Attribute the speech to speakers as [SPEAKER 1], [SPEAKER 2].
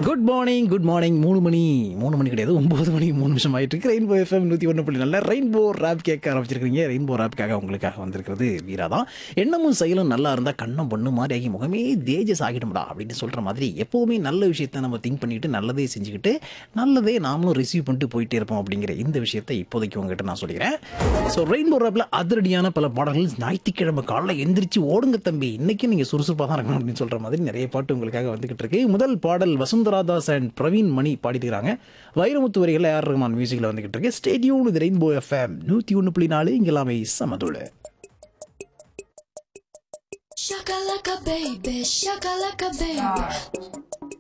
[SPEAKER 1] Good morning good morning மூணு மணி மூணு மணி கிடையாது ஒன்பது மணி மூணு நிமிஷம் ஆயிட்டு இருக்கு ரெயின்போ எஃப்எம் நூற்றி ஒன்று புள்ளி நல்ல ரெயின்போ ரேப் கேட்க ஆரம்பிச்சிருக்கீங்க ரெயின்போ ரேப்காக உங்களுக்காக வந்திருக்கிறது வீரா தான் எண்ணமும் செயலும் நல்லா இருந்தால் கண்ணம் பொண்ணு மாதிரி ஆகி முகமே தேஜஸ் ஆகிடும்டா அப்படின்னு சொல்கிற மாதிரி எப்போவுமே நல்ல விஷயத்த நம்ம திங்க் பண்ணிக்கிட்டு நல்லதே செஞ்சுக்கிட்டு நல்லதே நாமளும் ரிசீவ் பண்ணிட்டு போயிட்டே இருப்போம் அப்படிங்கிற இந்த விஷயத்தை இப்போதைக்கு உங்ககிட்ட நான் சொல்லிக்கிறேன் ஸோ ரெயின்போ ரேப்பில் அதிரடியான பல பாடல்கள் ஞாயிற்றுக்கிழமை காலைல எந்திரிச்சு ஓடுங்க தம்பி இன்னைக்கு நீங்கள் சுறுசுறுப்பாக தான் இருக்கணும் அப்படின்னு சொல்கிற மாதிரி நிறைய பாட்டு உங்களுக்காக வந்துகிட்டு இருக்கு முதல் பாடல் வசுந்தரா தாஸ் அண்ட் பிரவீன் மணி பாடிட்டுக்கிறாங்க வைரமுத்து வரிகள் ஏஆர் ரஹ்மான் மியூசிக்கில் வந்துகிட்டு இருக்கு ஸ்டேடியூன் இது ரெயின்போ எஃப்எம் நூற்றி ஒன்று புள்ளி நாலு இங்கே எல்லாமே சமதுள்ள
[SPEAKER 2] Shakalaka baby, shakalaka baby.